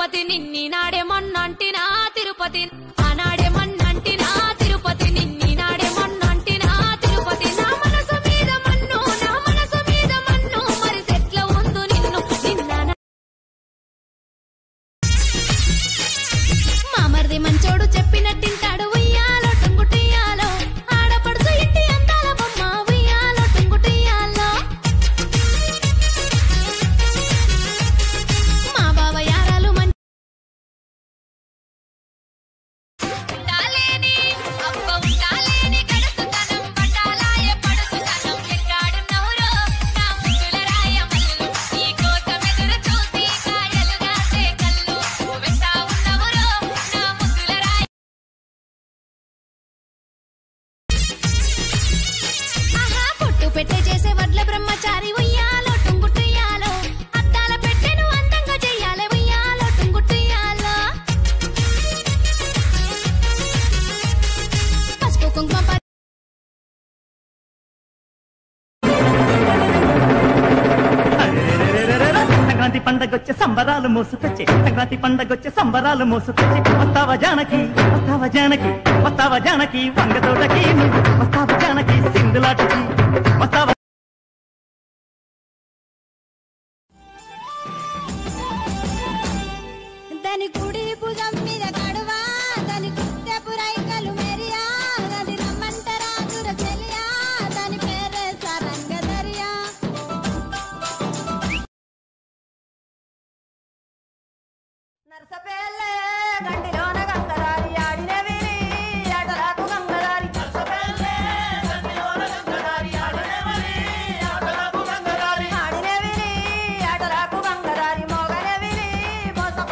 తిరుపతి నిన్ని నాడే మొన్నంటినా తిరుపతి ఆనాడే మొన్నంటినా తిరుపతి నిన్ని నాడే మొన్నంటినా తిరుపతి నా మనసు మీద మన్ను నా మనసు మీద మన్ను మరి సెట్ల ఉందు నిన్ను నిన్న నా- మామర్ది మంచోడు చెప్పినట్టింటాడు ఉయ్యాలో టుంగుటియాలో ఆడపడుచు ఇంటి అందాల బొమ్మ ఉయ్యాలో టుంగుటియాలో మా బావ యారాలు మంచి ఉండాలేని అబ్బ ఉండాలేని కడుసుతనం పట్టాలాయ పడుసుతనం ఎక్కాడున్నవురో నా ముద్దుల రాయ మల్లు నీ కోసం ఎదురు చూసి కాయలు కాసే కళ్ళు వెంటా ఉన్నవురో నా ముద్దుల రాయ ఆహా పొట్టు పెట్టే చేసే వడ్ల బ్రహ్మచారి ఉయ్యాలో టుంగుటుయ్యాలో అద్దాల పెట్టెను అందంగా చెయ్యాలి ఉయ్యాలో టుంగుటుయ్యాలో పసుపు కుంకుమ ప- సంక్రాంతి పండగొచ్చే సంబరాలు మోసుకొచ్చే సంక్రాంతి పండగొచ్చే సంబరాలు మోసుకొచ్చే వస్తావా జానకి వస్తావా జానకి వస్తావా జానకి వంగ తోటకి నువ్వు వస్తావా జానకి సింధులాటకి వస్తావా దాని కుడి భుజం మీద కడువా దాని కుత్తెపు రైకలు మెరియా దాని రమ్మంటరా దురచెలియా దాని పేరే సరంగదరియా నర్సపేల్లే గండిలోన గంగరారి ఆడిన విరి ఆటలాకు గంగరారి నర్సపేల్లే గండిలోన గంగరారి ఆడిన విరి ఆటలాకు గంగరారి ఆడిన విరి ఆటలాకు గంగరారి మోగన విరి మోసప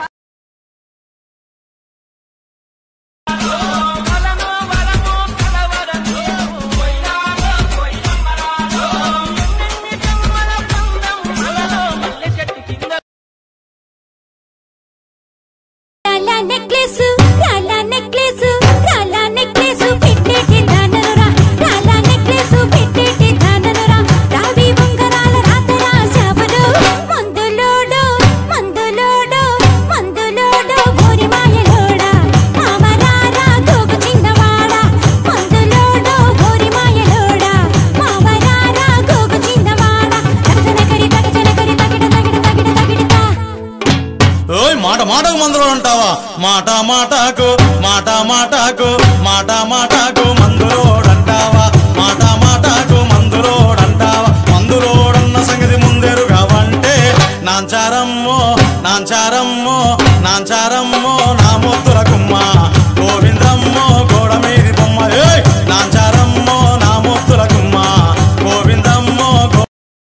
రాలా నెక్లెస్ రాలా నెక్లెస్ రాలా నెక్లెస్ పెట్టేటి దాననురా రాలా నెక్లెస్ పెట్టేటి దాననురా రావి ఉంగరాల రాతరా శాపలు మందులోడు మందులోడు మందులోడు ఊరి మాయలోడా మావరారా గోగు చిందవాడా మందులోడు ఊరి మాయలోడా మావరారా గోగు చిందవాడా తగజనకరి తగజనకరి తగిడ తగిడ తగిడ తగిడతా ఓయ్ మాట మాటకు మందులో అంటావా మాట మాటకు మాట మాటకు మాట మాటకు మందులోడంటావా మాట మాటకు మందులోడంటావా మందులోడన్న సంగతి ముందెరుగావంటే నాంచారమ్మో నాంచారమ్మో నాంచారమ్మో నా ముద్దుల కుమ్మ గోవిందమ్మో గోడ మీది బొమ్మ ఏయ్ నాంచారమ్మో నా ముద్దుల కుమ్మ గోవిందమ్మో గో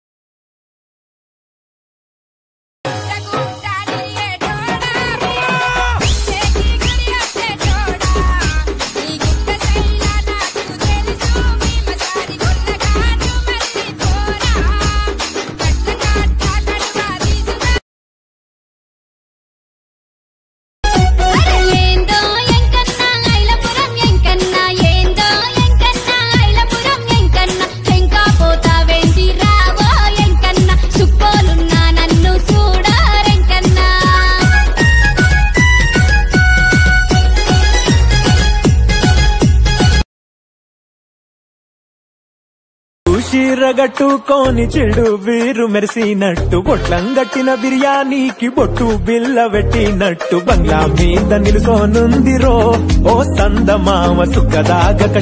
ఏందో ఎంకన్నా ఐలపురం ఎంకన్నా ఏందో ఎంకన్నా ఐలపురం ఎంకన్నా శంకా పోతావేంటి రావో ఎంకన్నా సుక్కోలున్నా నన్ను చూడారెంకన్నా చీరగట్టుకోని చెడు వీరు మెరిసినట్టు బొట్లం గట్టిన బిర్యానీకి బొట్టు బిల్ల పెట్టినట్టు బంగ్లా మీద నిలుసోనుందిరో ఓ సందమామ సుఖదాగక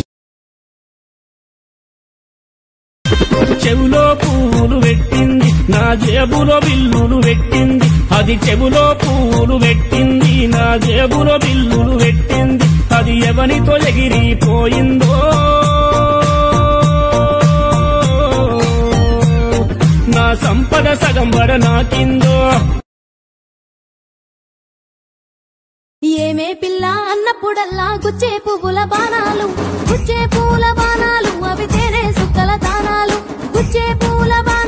చెవులో పువ్వులు పెట్టింది నా జేబులో బిల్లులు పెట్టింది అది చెవులో పువ్వులు పెట్టింది నా జేబులో బిల్లులు పెట్టింది అది ఎవనితో ఎగిరిపోయిందో నా సంపద సగం బడ నాకిందో ఏమే పిల్ల అన్నప్పుడల్లా గుచ్చే పువ్వుల బాణాలు గుచ్చే పూల బాణాలు అవి తేనే సుక్కల దానాలు గుచ్చే పూల బాణాలు